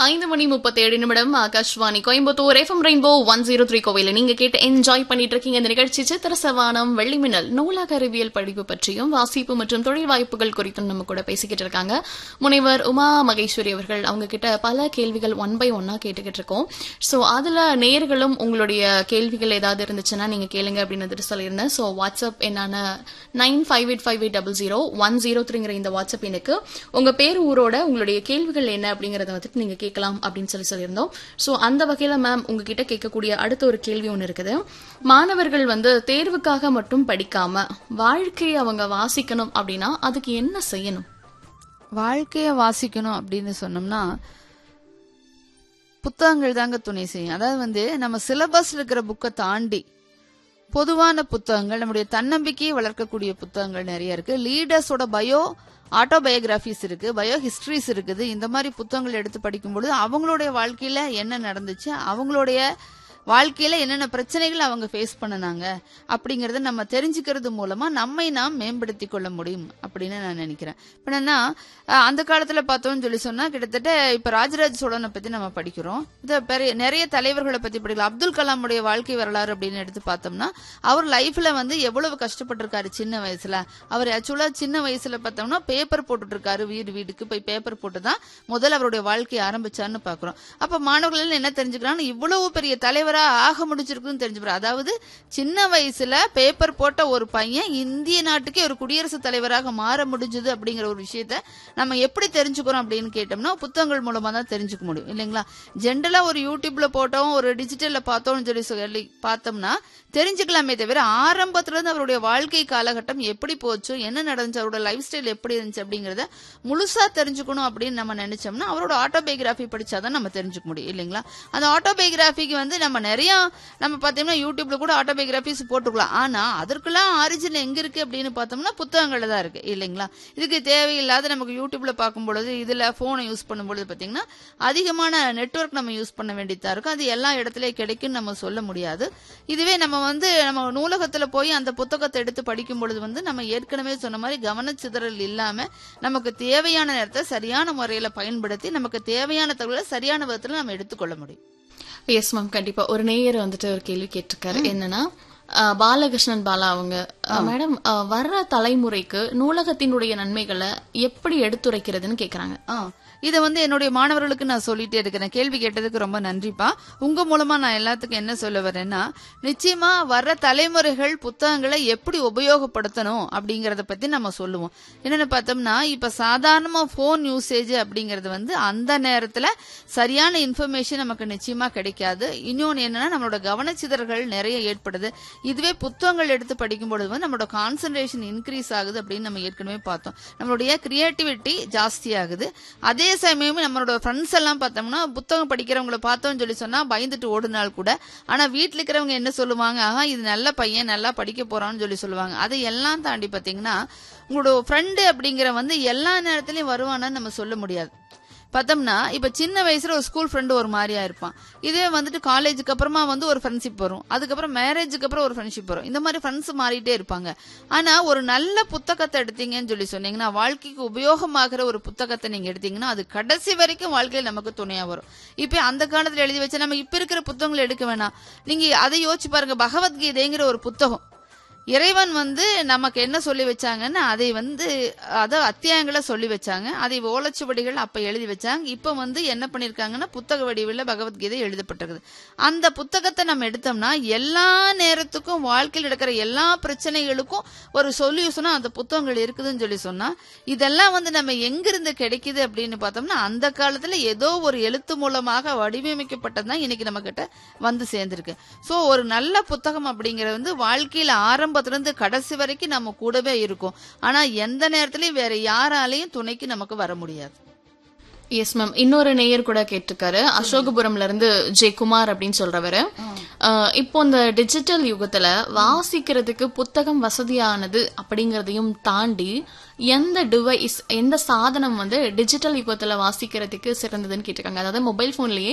ஐந்து மணி முப்பத்தேழு நிமிடம் Akashvani Coimbatore FM Rainbow one zero three கோவில நீங்க கேட்டு என்ஜாய் பண்ணிட்டு இருக்கீங்க இந்த நிகழ்ச்சி சித்திர சவானம் வெள்ளிமின்னல் நூலக அறிவியல் படிப்பு பற்றியும் வாசிப்பு மற்றும் தொழில் வாய்ப்புகள் குறித்தும் நம்ம கூட பேசிக்கிட்டு இருக்காங்க முனைவர் உமா மகேஸ்வரி அவர்கள் அவங்க கிட்ட பல கேள்விகள் ஒன் பை ஒன்னா கேட்டுக்கிட்டு இருக்கோம் சோ அதுல நேர்களும் உங்களுடைய கேள்விகள் ஏதாவது இருந்துச்சுன்னா நீங்க கேளுங்க அப்படின்னு வந்துட்டு சொல்லியிருந்தேன் சோ வாட்ஸ்அப் என்னான nine five eight five eight double zero one zero த்ரீங்கிற இந்த வாட்ஸ்அப் எனக்கு உங்க பேர் ஊரோட உங்களுடைய கேள்விகள் என்ன அப்படிங்கறத வந்துட்டு நீங்க கேட்கலாம் அப்படின்னு சொல்லி சொல்லியிருந்தோம் சோ அந்த வகையில மேம் உங்ககிட்ட கேட்கக்கூடிய அடுத்த ஒரு கேள்வி ஒன்று இருக்குது மாணவர்கள் வந்து தேர்வுக்காக மட்டும் படிக்காம வாழ்க்கையை அவங்க வாசிக்கணும் அப்படின்னா அதுக்கு என்ன செய்யணும் வாழ்க்கைய வாசிக்கணும் அப்படின்னு சொன்னோம்னா புத்தகங்கள் தாங்க துணை செய்யும் அதாவது வந்து நம்ம சிலபஸ்ல இருக்கிற புக்கை தாண்டி பொதுவான புத்தகங்கள் நம்முடைய தன்னம்பிக்கையை வளர்க்கக்கூடிய புத்தகங்கள் நிறைய இருக்கு லீடர்ஸோட பயோ ஆட்டோபயோகிராஃபிஸ் இருக்கு பயோ ஹிஸ்டரிஸ் இருக்குது இந்த மாதிரி புத்தகங்கள் எடுத்து படிக்கும்பொழுது அவங்களுடைய வாழ்க்கையில என்ன நடந்துச்சு அவங்களுடைய வாழ்க்கையில என்னென்ன பிரச்சனைகள் அவங்க ஃபேஸ் பண்ணுனாங்க அப்படிங்கறத நம்ம தெரிஞ்சுக்கிறது மூலமா நம்மை நாம் மேம்படுத்திக் கொள்ள முடியும் அப்படின்னு நான் நினைக்கிறேன் இப்ப என்னன்னா அஹ், அந்த காலத்துல பார்த்தோம்னு சொல்லி சொன்னா கிட்டத்தட்ட இப்ப ராஜராஜ சோழனை பத்தி நம்ம படிக்கிறோம் இந்த பெரிய நிறைய தலைவர்களை பத்தி படிக்கலாம் அப்துல் கலாமுடைய வாழ்க்கை வரலாறு அப்படின்னு எடுத்து பார்த்தோம்னா அவர் லைஃப்ல வந்து எவ்வளவு கஷ்டப்பட்டிருக்காரு சின்ன வயசுல அவர் ஆக்சுவலா சின்ன வயசுல பார்த்தோம்னா பேப்பர் போட்டுட்டு இருக்காரு வீடு வீடுக்கு போய் பேப்பர் போட்டு தான் முதல்ல அவருடைய வாழ்க்கையை ஆரம்பிச்சார்னு பாக்குறோம் அப்ப மாணவர்கள் எல்லாம் என்ன தெரிஞ்சுக்கிறாங்க இவ்வளவு பெரிய தலைவரா ஆக முடிச்சிருக்குன்னு தெரிஞ்சுக்கிறார் அதாவது சின்ன வயசுல பேப்பர் போட்ட ஒரு பையன் இந்திய நாட்டுக்கே ஒரு குடியரசுத் தலைவராக மாற முடிஞ்சது அப்படிங்கிற ஒரு விஷயத்த நம்ம எப்படி தெரிஞ்சுக்கிறோம் அப்படின்னு கேட்டோம்னா புத்தகங்கள் மூலமா தான் தெரிஞ்சுக்க முடியும் இல்லைங்களா ஜென்ரலா ஒரு யூடியூப்ல போட்டோம் ஒரு டிஜிட்டல்ல பார்த்தோம்னு சொல்லி சொல்லி பார்த்தோம்னா தெரிஞ்சுக்கலாமே தவிர ஆரம்பத்துல இருந்து அவருடைய வாழ்க்கை காலகட்டம் எப்படி போச்சு என்ன நடந்துச்சு அவரோட லைஃப் ஸ்டைல் எப்படி இருந்துச்சு அப்படிங்கறத முழுசா தெரிஞ்சுக்கணும் அப்படின்னு நம்ம நினைச்சோம்னா அவரோட ஆட்டோபயோகிராஃபி படிச்சாதான் நம்ம தெரிஞ்சுக்க முடியும் இல்லைங்களா அந்த ஆட்டோபயோகிராஃபிக்கு வந்து நம்ம நிறைய நம்ம பார்த்தோம்னா யூடியூப்ல கூட ஆட்டோபயோகிராஃபிஸ் போட்டுக்கலாம் ஆனா அதற்கெல்லாம் ஆரிஜின் எங்க இருக்கு அப்படின்னு பார்த்தோம்னா புத்தகங்கள்ல தான் இருக்கு இல்லைங்களா இதுக்கு தேவையில்லாத நமக்கு யூடியூப்ல பார்க்கும் பொழுது இதுல போனை யூஸ் பண்ணும் பொழுது பாத்தீங்கன்னா அதிகமான நெட்வொர்க் நம்ம யூஸ் பண்ண வேண்டியதா இருக்கும் அது எல்லா இடத்துலயும் கிடைக்கும்னு நம்ம சொல்ல முடியாது இதுவே நம்ம வந்து நம்ம நூலகத்துல போய் அந்த புத்தகத்தை எடுத்து படிக்கும் பொழுது வந்து நம்ம ஏற்கனவே சொன்ன மாதிரி கவனச்சிதறல் இல்லாம நமக்கு தேவையான நேரத்தை சரியான முறையில பயன்படுத்தி நமக்கு தேவையான தகவலை சரியான விதத்துல நம்ம எடுத்துக்கொள்ள முடியும் எஸ் மேம் கண்டிப்பா ஒரு நேயர் வந்துட்டு ஒரு கேள்வி கேட்டிருக்காரு என்னன்னா அஹ், பாலகிருஷ்ணன் பாலா அவங்க மேடம் வர்ற தலைமுறைக்கு நூலகத்தினுடைய நன்மைகளை எப்படி எடுத்துரைக்கிறதுன்னு கேக்குறாங்க ஆ இதை வந்து என்னுடைய மாணவர்களுக்கு நான் சொல்லிட்டே இருக்கிறேன் கேள்வி கேட்டதுக்கு ரொம்ப நன்றிப்பா உங்க மூலமா நான் எல்லாத்துக்கும் என்ன சொல்ல வரேன்னா நிச்சயமா வர்ற தலைமுறைகள் புத்தகங்களை எப்படி உபயோகப்படுத்தணும் அப்படிங்கறத பத்தி நம்ம சொல்லுவோம் என்னன்னு பார்த்தோம்னா இப்ப சாதாரணமா போன் யூசேஜ் அப்படிங்கறது வந்து அந்த நேரத்துல சரியான இன்ஃபர்மேஷன் நமக்கு நிச்சயமா கிடைக்காது இன்னொன்னு என்னன்னா நம்மளோட கவனச்சிதறல்கள் நிறைய ஏற்படுது இதுவே புத்தகங்கள் எடுத்து படிக்கும் பொழுது வந்து நம்மளோட கான்சன்ட்ரேஷன் இன்க்ரீஸ் ஆகுது அப்படின்னு நம்ம ஏற்கனவே பார்த்தோம் நம்மளுடைய கிரியேட்டிவிட்டி ஜாஸ்தி ஆகுது அதே சமயம் நம்மளோட ஃப்ரெண்ட்ஸ் எல்லாம் பார்த்தோம்னா புத்தகம் படிக்கிறவங்கள பார்த்தோம்னு சொல்லி சொன்னா பயந்துட்டு ஓடுனால் கூட ஆனா வீட்ல இருக்கிறவங்க என்ன சொல்லுவாங்க ஆஹா இது நல்ல பையன் நல்லா படிக்க போறான்னு சொல்லி சொல்லுவாங்க அதை எல்லாம் தாண்டி பாத்தீங்கன்னா உங்களோட ஃப்ரெண்டு அப்படிங்கிற வந்து எல்லா நேரத்திலயும் வருவானான்னு நம்ம சொல்ல முடியாது பார்த்தோம்னா இப்ப சின்ன வயசுல ஒரு ஸ்கூல் ஃப்ரெண்டு ஒரு மாதிரியா இருப்பான் இதே வந்துட்டு காலேஜுக்கு அப்புறமா வந்து ஒரு ஃப்ரெண்ட்ஷிப் வரும் அதுக்கப்புறம் மேரேஜுக்கு அப்புறம் ஒரு ஃப்ரெண்ட்ஷிப் வரும் இந்த மாதிரி ஃப்ரெண்ட்ஸ் மாறிட்டே இருப்பாங்க ஆனா ஒரு நல்ல புத்தகத்தை எடுத்தீங்கன்னு சொல்லி சொன்னீங்கன்னா வாழ்க்கைக்கு உபயோகமாகிற ஒரு புத்தகத்தை நீங்க எடுத்தீங்கன்னா அது கடைசி வரைக்கும் வாழ்க்கையில் நமக்கு துணையா வரும் இப்ப அந்த காலத்துல எழுதி வச்சா நம்ம இப்ப இருக்கிற புத்தகங்களை எடுக்க வேணாம் நீங்க அதை யோசிச்சு பாருங்க பகவத்கீதைங்கிற ஒரு புத்தகம் இறைவன் வந்து நமக்கு என்ன சொல்லி வச்சாங்கன்னா அதை வந்து அத அத்தியாயங்களை சொல்லி வச்சாங்க அதை ஓலைச்சுவடிகள் அப்ப எழுதி வச்சாங்க இப்ப வந்து என்ன பண்ணிருக்காங்கன்னா புத்தக வடிவில் பகவத்கீதை எழுதப்பட்டிருக்குது அந்த புத்தகத்தை நம்ம எடுத்தோம்னா எல்லா நேரத்துக்கும் வாழ்க்கையில் நடக்கிற எல்லா பிரச்சனைகளுக்கும் ஒரு சொல்யூஷனா அந்த புத்தகங்கள் இருக்குதுன்னு சொல்லி சொன்னா இதெல்லாம் வந்து நம்ம எங்கிருந்து கிடைக்குது அப்படின்னு பார்த்தோம்னா அந்த காலத்துல ஏதோ ஒரு எழுத்து மூலமாக வடிவமைக்கப்பட்டதுதான் இன்னைக்கு நம்ம கிட்ட வந்து சேர்ந்திருக்கு சோ ஒரு நல்ல புத்தகம் அப்படிங்கறது வந்து வாழ்க்கையில ஆரம்பத்துல இருந்து கடைசி வரைக்கும் நம்ம கூடவே இருக்கும் ஆனா எந்த நேரத்திலயும் வேற யாராலையும் துணைக்கு நமக்கு வர முடியாது எஸ் மேம் இன்னொரு நேயர் கூட கேட்டிருக்காரு அசோகபுரம்ல இருந்து ஜே குமார் அப்படின்னு சொல்றவரு அஹ், இப்போ இந்த டிஜிட்டல் யுகத்துல வாசிக்கிறதுக்கு புத்தகம் வசதியானது அப்படிங்கறதையும் தாண்டி எந்த டிவைஸ் எந்த சாதனம் வந்து டிஜிட்டல் யுகத்துல வாசிக்கிறதுக்கு சிறந்ததுன்னு கேட்டிருக்காங்க அதாவது மொபைல் போன்லயே